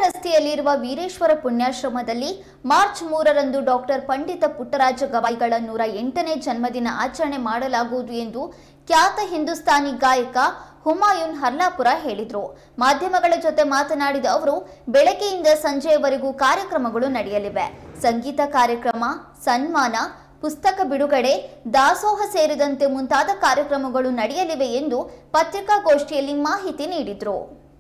ರಸ್ತೆಯಲ್ಲಿರುವ ವೀರೇಶ್ವರ ಪುಣ್ಯಾಶ್ರಮದಲ್ಲಿ ಮಾರ್ಚ್ ಮೂರರಂದು ಡಾಕ್ಟರ್ ಪಂಡಿತ ಪುಟ್ಟರಾಜ ಗವಾಯಿಗಳ ನೂರ ಎಂಟನೇ ಜನ್ಮದಿನ ಆಚರಣೆ ಮಾಡಲಾಗುವುದು ಎಂದು ಖ್ಯಾತ ಹಿಂದೂಸ್ತಾನಿ ಗಾಯಕ ಹುಮಾಯೂನ್ ಹರ್ಲಾಪುರ ಹೇಳಿದರು ಮಾಧ್ಯಮಗಳ ಜೊತೆ ಮಾತನಾಡಿದ ಅವರು ಬೆಳಗ್ಗೆಯಿಂದ ಸಂಜೆಯವರೆಗೂ ಕಾರ್ಯಕ್ರಮಗಳು ನಡೆಯಲಿವೆ ಸಂಗೀತ ಕಾರ್ಯಕ್ರಮ ಸನ್ಮಾನ ಪುಸ್ತಕ ಬಿಡುಗಡೆ ದಾಸೋಹ ಸೇರಿದಂತೆ ಮುಂತಾದ ಕಾರ್ಯಕ್ರಮಗಳು ನಡೆಯಲಿವೆ ಎಂದು ಪತ್ರಿಕಾಗೋಷ್ಠಿಯಲ್ಲಿ ಮಾಹಿತಿ ನೀಡಿದರು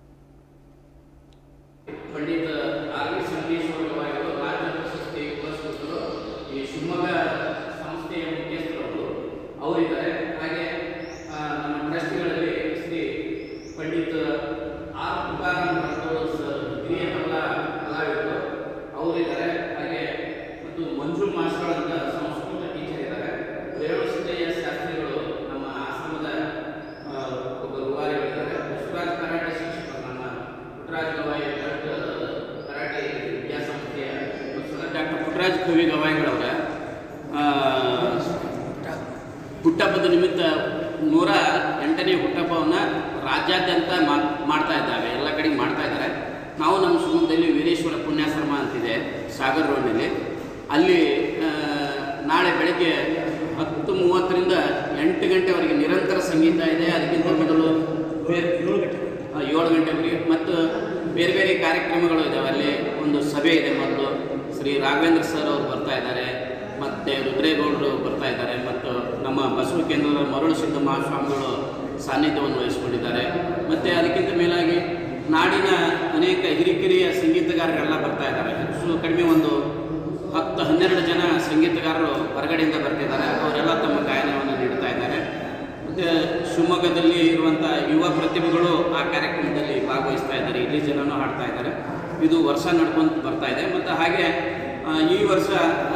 ಪಂಡಿತ ಆರ್ ವಿ ಸಂಗಮೇಶ್ವರ ಗವಾಯಿಗಳು ರಾಜ್ಯ ಪ್ರಶಸ್ತಿ ಪುರಸ್ಕೃತರು ಈ ಶಿವಮೊಗ್ಗ ಸಂಸ್ಥೆಯ ಮುಖ್ಯಸ್ಥರು ಅವರಿದ್ದಾರೆ ಹಾಗೆ ಆ, ನಮ್ಮ ಟ್ರಸ್ಟಿಗಳಲ್ಲಿ ಶ್ರೀ ಪಂಡಿತ್ ಆರ್ ತುಕಾರಾಮ್ ಭಟ್ರು ಸರ್ ಹಿರಿಯ ತಬಲಾ ಕಲಾವಿದರು ಅವರಿದ್ದಾರೆ ಹಾಗೆ ಮತ್ತು ಮಂಜು ಮಾಸ್ಟರ್ ಅಂತ ಸಂಸ್ಕೃತ ಟೀಚರ್ ಇದ್ದಾರೆ ರೇಣುಸಿದ್ದಯ್ಯ ಶಾಸ್ತ್ರಿಗಳು ನಮ್ಮ ಆಶ್ರಮದ ಆ, ಒಬ್ಬ ರೂವಾರಿಗಳಿದ್ದಾರೆ ಬಸವರಾಜ್ ಕರಾಟೆ ಶಿಕ್ಷಕರು ನಮ್ಮ ಪುಟ್ಟರಾಜ್ ಗವಾಯಿ ಭಟ್ ಕರಾಟೆ ವಿದ್ಯಾಸಂಸ್ಥೆಯ ಡಾಕ್ಟರ್ ಪುಟ್ಟರಾಜ್ ಕವಿ ಗವಾಯಿಗಳವರ ಹುಟ್ಟಹಬ್ಬದ ನಿಮಿತ್ತ ನೂರ ಎಂಟನೇ ಹುಟ್ಟಹಬ್ಬವನ್ನು ರಾಜ್ಯಾದ್ಯಂತ ಮಾ- ಮಾಡ್ತಾ ಇದ್ದಾವೆ ಎಲ್ಲ ಕಡೆ ಮಾಡ್ತಾ ಇದ್ದಾರೆ ನಾವು ನಮ್ಮ ಶಿವಮೊಗ್ಗದಲ್ಲಿ ವೀರೇಶ್ವರ ಪುಣ್ಯಾಶ್ರಮ ಅಂತಿದೆ ಸಾಗರ್ ರೋಡ್ನಲ್ಲಿ ಅಲ್ಲಿ ಆ, ನಾಳೆ ಬೆಳಗ್ಗೆ ಹತ್ತು ಮೂವತ್ತರಿಂದ ಎಂಟು ಗಂಟೆವರೆಗೆ ನಿರಂತರ ಸಂಗೀತ ಇದೆ ಅದಕ್ಕಿಂತ ಮೊದಲು ಬೇರೆ ಆ, ಏಳು ಗಂಟೆವರೆಗೆ ಮತ್ತು ಬೇರೆ ಬೇರೆ ಕಾರ್ಯಕ್ರಮಗಳು ಇದ್ದಾವೆ ಅಲ್ಲಿ ಒಂದು ಸಭೆ ಇದೆ ಮೊದಲು ಶ್ರೀ ರಾಘವೇಂದ್ರ ಸರ್ ಅವರು ಬರ್ತಾ ಇದ್ದಾರೆ ಮತ್ತು ರುದ್ರೇಗೌಡರು ಬರ್ತಾ ಇದ್ದಾರೆ ಮತ್ತು ನಮ್ಮ ಬಸವ ಕೇಂದ್ರದ ಮರಳು ಸಿದ್ಧ ಮಹಾಸ್ವಾಮಿಗಳು ಸಾನ್ನಿಧ್ಯವನ್ನು ವಹಿಸಿಕೊಂಡಿದ್ದಾರೆ ಮತ್ತು ಅದಕ್ಕಿಂತ ಮೇಲಾಗಿ ನಾಡಿನ ಅನೇಕ ಹಿರಿಕಿರಿಯ ಸಂಗೀತಗಾರರೆಲ್ಲ ಬರ್ತಾ ಇದ್ದಾರೆ ಹೆಚ್ಚು ಕಡಿಮೆ ಒಂದು ಹತ್ತು ಹನ್ನೆರಡು ಜನ ಸಂಗೀತಗಾರರು ಹೊರಗಡೆಯಿಂದ ಬರ್ತಿದ್ದಾರೆ ಅವರೆಲ್ಲ ತಮ್ಮ ಗಾಯನವನ್ನು ನೀಡ್ತಾ ಇದ್ದಾರೆ ಮತ್ತು ಶಿವಮೊಗ್ಗದಲ್ಲಿ ಇರುವಂಥ ಯುವ ಪ್ರತಿಭೆಗಳು ಆ ಕಾರ್ಯಕ್ರಮದಲ್ಲಿ ಭಾಗವಹಿಸ್ತಾ ಇದ್ದಾರೆ ಇಲ್ಲಿ ಜನನೂ ಹಾಡ್ತಾ ಇದ್ದಾರೆ ಇದು ವರ್ಷ ನಡ್ಕೊಂಡು ಬರ್ತಾ ಇದೆ ಮತ್ತು ಹಾಗೆ ಆ, ಈ ವರ್ಷ ಆ,